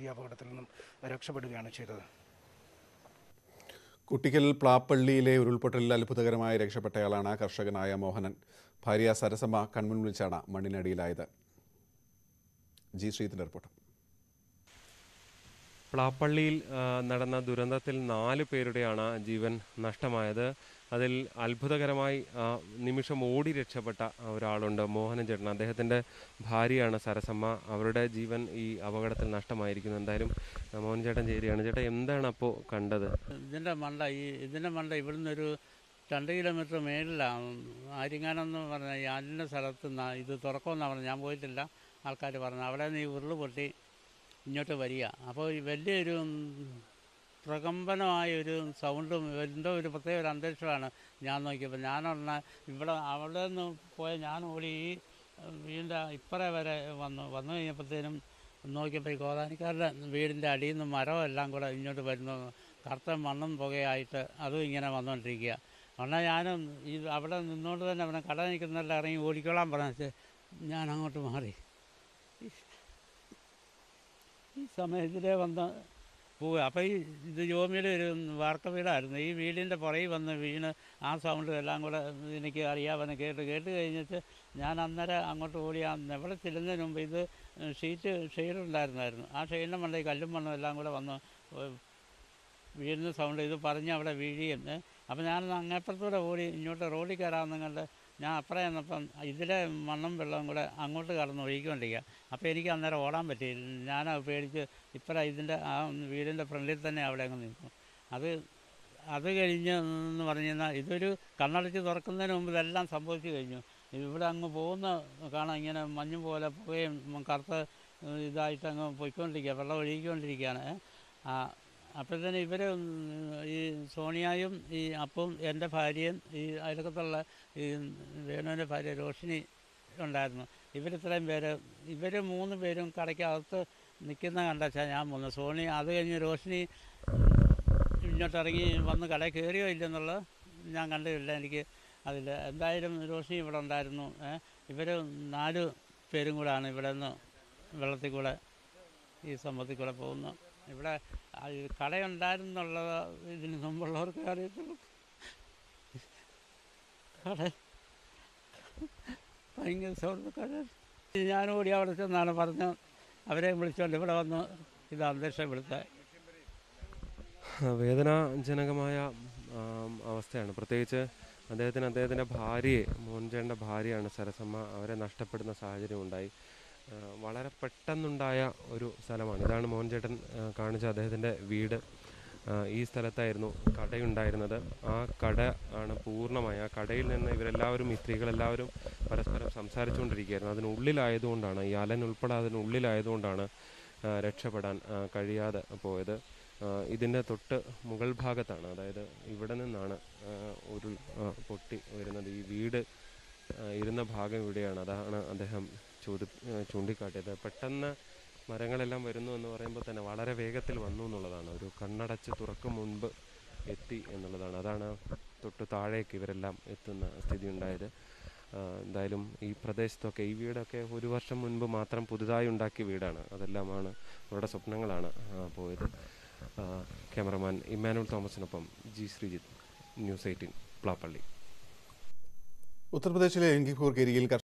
അപകടത്തിൽ നിന്നും രക്ഷപ്പെടുകയാണ് ചെയ്തത് കുട്ടിക്കൽ പ്ലാപ്പള്ളിയിലെ ഉരുൾപൊട്ടലിൽ അത്ഭുതകരമായി രക്ഷപ്പെട്ടയാളാണ് കർഷകനായ മോഹനൻ ഭാര്യ സരസമ്മ കൺമുൻ വിളിച്ചാണ് മണ്ണിനടിയിലായത് ജി ശ്രീധരൻ്റെ റിപ്പോർട്ട് പ്ലാപ്പള്ളിയിൽ ആ, നടന്ന ദുരന്തത്തിൽ നാല് പേരുടെയാണ് ജീവൻ നഷ്ടമായത് അതിൽ അത്ഭുതകരമായി ആ, നിമിഷം ഓടി രക്ഷപ്പെട്ട ഒരാളുണ്ട് മോഹനൻ ചേട്ടൻ അദ്ദേഹത്തിൻ്റെ ഭാര്യയാണ് സരസമ്മ അവരുടെ ജീവൻ ഈ അപകടത്തിൽ നഷ്ടമായിരിക്കുന്നു എന്തായാലും ആ, മോഹൻ ചേട്ടൻ ചേരുകയാണ് ചേട്ടാ എന്താണ് അപ്പോൾ കണ്ടത് ഇതിൻ്റെ മണ്ട ഈ ഇതിൻ്റെ മണ്ട ഇവിടുന്ന് ഒരു രണ്ട് കിലോമീറ്റർ മേളിലാണ് ആര്യങ്ങാനെന്ന് പറഞ്ഞ ഈ ആലിൻ്റെ സ്ഥലത്ത് നിന്ന് ഇത് തുറക്കുമെന്നാണ് പറഞ്ഞത് ഞാൻ പോയിട്ടില്ല ആൾക്കാർ പറഞ്ഞു അവിടെ നിന്ന് ഈ ഉരുള് പൊട്ടി ഇങ്ങോട്ട് വരിക അപ്പോൾ ഈ വലിയൊരു ഉം, പ്രകമ്പനമായ ഒരു സൗണ്ടും എന്തോ ഒരു പ്രത്യേക ഒരു അന്തരീക്ഷമാണ് ഞാൻ നോക്കിയപ്പോൾ ഞാനൊന്ന് ഇവിടെ അവിടെ നിന്ന് പോയ ഞാൻ ഓടി ഈ വീടിൻ്റെ ഇപ്പറേ വരെ വന്നു വന്നു കഴിഞ്ഞപ്പോഴത്തേനും നോക്കിയപ്പോൾ ഈ കോതാനിക്കാരുടെ വീടിൻ്റെ അടിയിൽ നിന്ന് മരം എല്ലാം കൂടെ ഇങ്ങോട്ട് വരുന്നു കറുത്ത മണ്ണും പുകയായിട്ട് അതും ഇങ്ങനെ വന്നുകൊണ്ടിരിക്കുക എന്നാൽ ഞാനും ഈ അവിടെ നിന്നുകൊണ്ട് തന്നെ അവനെ കട നിൽക്കുന്നെല്ലാം ഇറങ്ങി ഓടിക്കോളാൻ പറഞ്ഞു ഞാൻ അങ്ങോട്ട് മാറി ഈ സമയത്തിലേ വന്ന് പോവുക അപ്പോൾ ഈ ഇത് ജോമിയുടെ ഒരു വാർക്ക വീടായിരുന്നു ഈ വീടിൻ്റെ പുറകിൽ വന്ന് വീണ് ആ സൗണ്ട് എല്ലാം കൂടെ എനിക്ക് അറിയാമെന്ന് കേട്ട് കേട്ട് കഴിഞ്ഞിട്ട് ഞാൻ അന്നേരം അങ്ങോട്ട് ഓടി ആ എവിടെ ചെല്ലുന്നതിന് മുമ്പ് ഇത് ഷീറ്റ് ഷെയ്ഡ് ഉണ്ടായിരുന്നായിരുന്നു ആ ഷെയ്ഡിൻ്റെ മണ്ടയിൽ കല്ലും മണ്ണും എല്ലാം കൂടെ വന്ന് വീഴുന്ന സൗണ്ട് ഇത് പറഞ്ഞ് അവിടെ വീഴുകയും ഏ, അപ്പോൾ ഞാൻ അങ്ങേപ്പുറത്തൂടെ ഓടി ഇങ്ങോട്ട് റോഡിൽ കയറാമെന്നും കണ്ട് ഞാൻ അപ്പുറം ചെന്നപ്പം ഇതിലെ മണ്ണും വെള്ളവും കൂടെ അങ്ങോട്ട് കടന്ന് ഒഴുകിക്കൊണ്ടിരിക്കുക അപ്പോൾ എനിക്ക് അന്നേരം ഓടാൻ പറ്റിയില്ല ഞാൻ അത് പേടിച്ച് ഇപ്പറ ഇതിൻ്റെ ആ വീടിൻ്റെ ഫ്രണ്ടിൽ തന്നെ അവിടെ അങ്ങ് നിൽക്കും അത് അത് കഴിഞ്ഞ് എന്ന് പറഞ്ഞു കഴിഞ്ഞാൽ ഇതൊരു കണ്ണടച്ച് തുറക്കുന്നതിന് മുമ്പ് ഇതെല്ലാം സംഭവിച്ചു കഴിഞ്ഞു ഇവിടെ അങ്ങ് പോകുന്ന കാണാം ഇങ്ങനെ മഞ്ഞ് പോലെ പുകയും കറുത്ത ഏഹ്, ഇതായിട്ട് അങ്ങ് പോയിക്കൊണ്ടിരിക്കുക വെള്ളം ഒഴുകിക്കൊണ്ടിരിക്കുകയാണ് ഏ. ആ അപ്പോഴത്തേന് ഇവർ ഈ സോണിയായും ഈ അപ്പവും എൻ്റെ ഭാര്യയും ഈ അയൽക്കത്തുള്ള ഈ വേണുവിൻ്റെ ഭാര്യ രോഷിനി ഉണ്ടായിരുന്നു ഇവരിത്രയും പേര് ഇവർ മൂന്ന് പേരും കടയ്ക്കകത്ത് നിൽക്കുന്ന കണ്ടാച്ചാൽ ഞാൻ വന്നു സോണി അത് കഴിഞ്ഞ് രോഷിനി ഇങ്ങോട്ട് ഇറങ്ങി വന്ന് കടയിൽ കയറിയോ ഇല്ലെന്നുള്ളത് ഞാൻ കണ്ടില്ല എനിക്ക് അതിൽ എന്തായാലും രോഷിനി ഇവിടെ ഉണ്ടായിരുന്നു ഇവർ നാല് പേരും കൂടാണ് ഇവിടെ നിന്ന് വെള്ളത്തിൽ കൂടെ ഈ സംഭവത്തിൽ കൂടെ പോകുന്നു ഇവിടെ ആ ഈ കടയുണ്ടായിരുന്നുള്ളത് ഇതിന് മുമ്പുള്ളവർക്ക് അറിയത്തുള്ളൂ കട ഭയങ്കര സൗണ്ട് കട ഞാൻ ഓടി അവിടെ ചെന്നാണ് പറഞ്ഞ് അവരെ വിളിച്ചുകൊണ്ട് ഇവിടെ വന്ന് ഇത് അന്തരീക്ഷം ഇവിടുത്തെ വേദനാജനകമായ ആം, അവസ്ഥയാണ് പ്രത്യേകിച്ച് അദ്ദേഹത്തിന് അദ്ദേഹത്തിൻ്റെ ഭാര്യയെ മോഹൻചേട്ടൻ്റെ ഭാര്യയാണ് സരസമ്മ അവരെ നഷ്ടപ്പെടുന്ന സാഹചര്യം ഉണ്ടായി ആ, വളരെ പെട്ടെന്നുണ്ടായ ഒരു സ്ഥലമാണ് ഇതാണ് മോഹൻചേട്ടൻ ആ, കാണിച്ച അദ്ദേഹത്തിൻ്റെ വീട് ആ, ഈ സ്ഥലത്തായിരുന്നു കടയുണ്ടായിരുന്നത് ആ കട ആണ് പൂർണ്ണമായി ആ കടയിൽ നിന്ന് ഇവരെല്ലാവരും ഈ സ്ത്രീകളെല്ലാവരും പരസ്പരം സംസാരിച്ചുകൊണ്ടിരിക്കുകയായിരുന്നു അതിനുള്ളിലായതുകൊണ്ടാണ് ഈ അലൻ ഉൾപ്പെടെ അതിനുള്ളിലായതുകൊണ്ടാണ് ആ, രക്ഷപ്പെടാൻ ആ, കഴിയാതെ പോയത് ആ, ഇതിൻ്റെ തൊട്ട് മുകൾ ഭാഗത്താണ് അതായത് ഇവിടെ നിന്നാണ് ആ, ഉരുൾ ആ, പൊട്ടി വരുന്നത് ഈ വീട് ആ, ഇരുന്ന ഭാഗം ഇവിടെയാണ് അതാണ് അദ്ദേഹം ചൂതി ആ, ചൂണ്ടിക്കാട്ടിയത് പെട്ടെന്ന് മരങ്ങളെല്ലാം വരുന്നു എന്ന് പറയുമ്പോൾ തന്നെ വളരെ വേഗത്തിൽ വന്നു എന്നുള്ളതാണ് ഒരു കണ്ണടച്ച് തുറക്കും മുൻപ് എത്തി എന്നുള്ളതാണ് അതാണ് തൊട്ട് താഴേക്ക് ഇവരെല്ലാം എത്തുന്ന സ്ഥിതി ഉണ്ടായത് ആ, എന്തായാലും ഈ പ്രദേശത്തൊക്കെ ഈ വീടൊക്കെ ഒരു വർഷം മുൻപ് മാത്രം പുതുതായി ഉണ്ടാക്കിയ വീടാണ് അതെല്ലാമാണ് അവരുടെ സ്വപ്നങ്ങളാണ് ആ, പോയത് ആ, ക്യാമറമാൻ ഇമ്മാനുവൽ തോമസിനൊപ്പം G Sreejith news eighteen Plappally ഉത്തർപ്രദേശിലെ എങ്കിപൂർ ഗിരിയിൽ